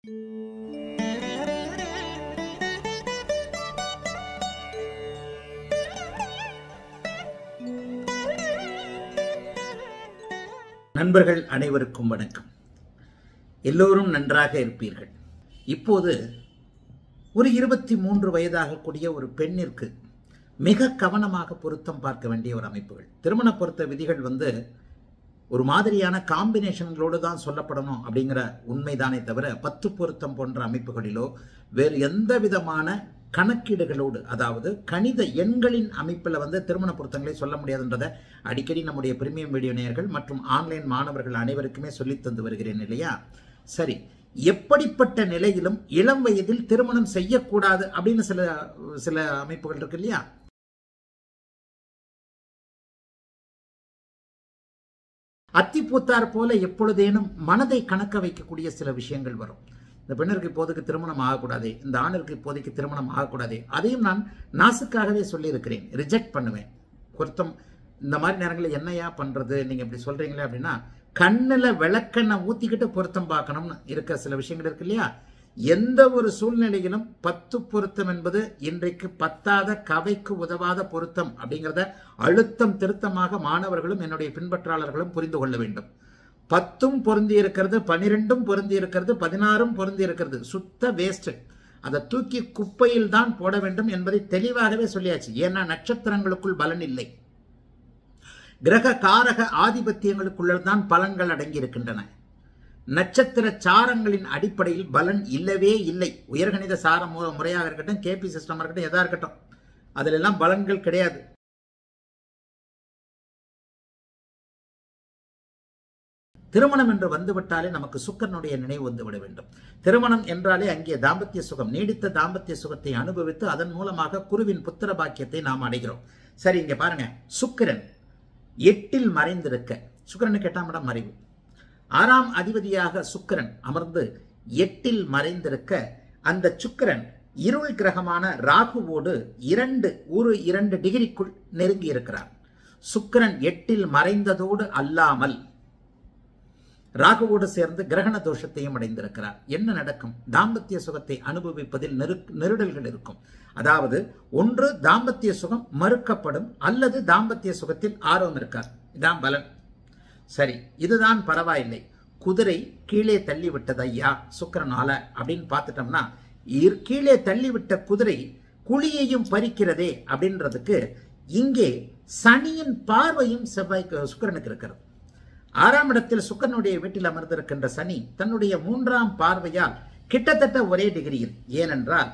நண்பர்கள் அனைவருக்கும் வணக்கம் எல்லோரும் நன்றாக இருப்பீர்கள் இப்போது ஒரு இருபத்தி மூன்று வயதாகக்கூடிய ஒரு பெண்ணிற்கு மிக கவனமாக பொருத்தம் பார்க்க வேண்டிய ஒரு அமைப்புகள் திருமண பொருத்த விதிகள் வந்து ஒரு மாதிரியான காம்பினேஷன்களோடு தான் சொல்லப்படணும் அப்படிங்கிற உண்மைதானே தவிர பத்து பொருத்தம் போன்ற அமைப்புகளிலோ வேறு எந்த விதமான கணக்கீடுகளோடு அதாவது கணித எண்களின் அமைப்பில் வந்து திருமண பொருத்தங்களை சொல்ல முடியாதுன்றதை அடிக்கடி நம்முடைய பிரீமியம் வீடியோ நேயர்கள் மற்றும் ஆன்லைன் மாணவர்கள் அனைவருக்குமே சொல்லித் தந்து வருகிறேன் இல்லையா சரி எப்படிப்பட்ட நிலையிலும் இளம் வயதில் திருமணம் செய்யக்கூடாது அப்படின்னு சில சில அமைப்புகள் இருக்கு இல்லையா அத்திப்பூத்தார் போல எப்பொழுதேனும் மனதை கணக்க வைக்கக்கூடிய சில விஷயங்கள் வரும் இந்த பெண்ணிற்கு இப்போதைக்கு திருமணம் ஆகக்கூடாது இந்த ஆணிற்கு இப்போதைக்கு திருமணம் ஆகக்கூடாது அதையும் நான் நாசுக்காகவே சொல்லியிருக்கிறேன் ரிஜெக்ட் பண்ணுவேன் பொருத்தம் இந்த மாதிரி நேரங்களில் என்னையா பண்றது நீங்க இப்படி சொல்றீங்களே அப்படின்னா கண்ணில் விளக்கெண்ணெய் ஊத்திக்கிட்டு பொருத்தம் பார்க்கணும்னு இருக்கிற சில விஷயங்கள் இருக்கு இல்லையா எந்த ஒரு சூழ்நிலையிலும் பத்து பொருத்தம் என்பது இன்றைக்கு பத்தாத கவைக்கு உதவாத பொருத்தம் அப்படிங்கிறத அழுத்தம் திருத்தமாக மாணவர்களும் என்னுடைய பின்பற்றாளர்களும் புரிந்து கொள்ள வேண்டும் பத்தும் பொருந்தி இருக்கிறது பனிரெண்டும் பொருந்தி இருக்கிறது பதினாறும் பொருந்தி இருக்கிறது சுத்த வேஸ்ட் அதை தூக்கி குப்பையில் தான் போட வேண்டும் என்பதை தெளிவாகவே சொல்லியாச்சு ஏன்னா நட்சத்திரங்களுக்குள் பலன் இல்லை கிரக காரக ஆதிபத்தியங்களுக்குள்ள தான் பலன்கள் அடங்கி இருக்கின்றன நட்சத்திர சாரங்களின் அடிப்படையில் பலன் இல்லவே இல்லை உயர்கணித சார மு- முறையாக இருக்கட்டும் கேபி சிஸ்டமாக இருக்கட்டும் எதா இருக்கட்டும் அதுல எல்லாம் பலன்கள் கிடையாது திருமணம் என்று வந்துவிட்டாலே நமக்கு சுக்கரனுடைய நினைவு வந்துவிட வேண்டும் திருமணம் என்றாலே அங்கே தாம்பத்திய சுகம் நீடித்த தாம்பத்திய சுகத்தை அனுபவித்து அதன் மூலமாக குருவின் புத்திர பாக்கியத்தை நாம் அடைகிறோம் சரி இங்க பாருங்க சுக்கிரன் எட்டில் மறைந்திருக்க சுக்கிரனுக்கு எட்டாம் இடம் மறைவு ஆறாம் அதிபதியாக சுக்கிரன் அமர்ந்து எட்டில் மறைந்திருக்க அந்த சுக்கிரன் இருள் கிரகமான ராகுவோடு இரண்டு ஒரு இரண்டு டிகிரிக்குள் நெருங்கி இருக்கிறார் சுக்கிரன் எட்டில் மறைந்ததோடு அல்லாமல் ராகுவோடு சேர்ந்து கிரகண தோஷத்தையும் அடைந்திருக்கிறார் என்ன நடக்கும் தாம்பத்திய சுகத்தை அனுபவிப்பதில் நெரு நெருடல்கள் இருக்கும் அதாவது ஒன்று தாம்பத்திய சுகம் மறுக்கப்படும் அல்லது தாம்பத்திய சுகத்தில் ஆர்வம் இருக்கார் இதான் பலன் சரி இதுதான் பரவாயில்லை குதிரை கீழே தள்ளி விட்டது ஐயா சுக்கரனால அப்படின்னு பார்த்துட்டோம்னா இர்- கீழே தள்ளிவிட்ட குதிரை குழியையும் பறிக்கிறதே அப்படின்றதுக்கு இங்கே சனியின் பார்வையும் செவ்வாய்க்கு சுக்கிரனுக்கு இருக்கிறது ஆறாம் இடத்தில் சுக்கரனுடைய வீட்டில் அமர்ந்திருக்கின்ற சனி தன்னுடைய மூன்றாம் பார்வையால் கிட்டத்தட்ட ஒரே டிகிரியில் ஏனென்றால்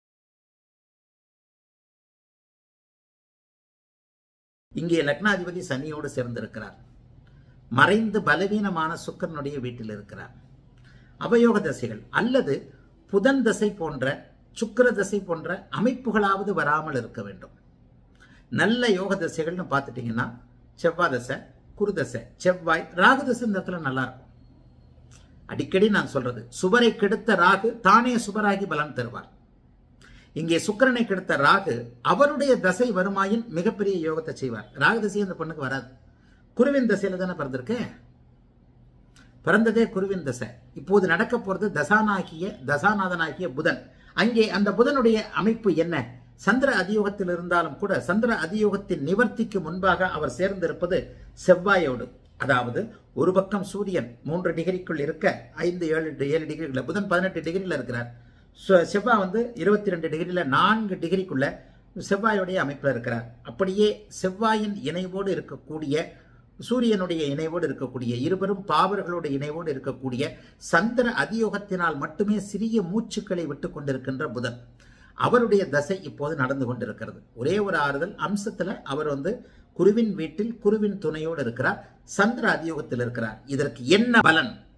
இங்கே லக்னாதிபதி சனியோடு சேர்ந்திருக்கிறார் மறைந்து பலவீனமான சுக்கரனுடைய வீட்டில் இருக்கிறார் அவயோக தசைகள் அல்லது புதன் தசை போன்ற சுக்கிர தசை போன்ற அமைப்புகளாவது வராமல் இருக்க வேண்டும் நல்ல யோக தசைகள்னு பார்த்துட்டீங்கன்னா செவ்வாய் தசை குருதசை செவ்வாய் ராகு தசை இந்த இடத்துல நல்லா இருக்கும் அடிக்கடி நான் சொல்றது சுபரை கெடுத்த ராகு தானே சுபராகி பலன் தருவார் இங்கே சுக்கிரனை கெடுத்த ராகு அவருடைய தசை வருமாயின் மிகப்பெரிய யோகத்தை செய்வார் ராகு தசை அந்த பொண்ணுக்கு வராது குருவின் தசையில தானே பிறந்திருக்கு பிறந்ததே குருவின் தசை இப்போது நடக்க போறது தசானாகிய தசாநாதனாகிய புதன் அங்கே அந்த புதனுடைய அமைப்பு என்ன சந்திர அதியோகத்தில் இருந்தாலும் கூட சந்திர அதியோகத்தின் நிவர்த்திக்கு முன்பாக அவர் சேர்ந்திருப்பது செவ்வாயோடு அதாவது ஒரு பக்கம் சூரியன் மூன்று டிகிரிக்குள் இருக்க ஐந்து ஏழு ஏழு டிகிரிக்குள்ள புதன் பதினெட்டு டிகிரியில் இருக்கிறார் சு- செவ்வாய் வந்து இருபத்தி ரெண்டு டிகிரியில் நான்கு டிகிரிக்குள்ள செவ்வாயுடைய அமைப்பில் இருக்கிறார் அப்படியே செவ்வாயின் இணைவோடு இருக்கக்கூடிய சூரியனுடைய இணைவோடு இருக்கக்கூடிய இருவரும் பாவர்களோட இணைவோடு இருக்கக்கூடிய சந்திர அதியோகத்தினால் மட்டுமே சிறிய மூச்சுக்களை விட்டு கொண்டிருக்கின்ற புதன் அவருடைய தசை இப்போது நடந்து கொண்டிருக்கிறது ஒரே ஒரு ஆறுதல் அம்சத்துல அவர் வந்து குருவின் வீட்டில் குருவின் துணையோடு இருக்கிறார் சந்திர அதியோகத்தில் இருக்கிறார் இதற்கு என்ன பலன்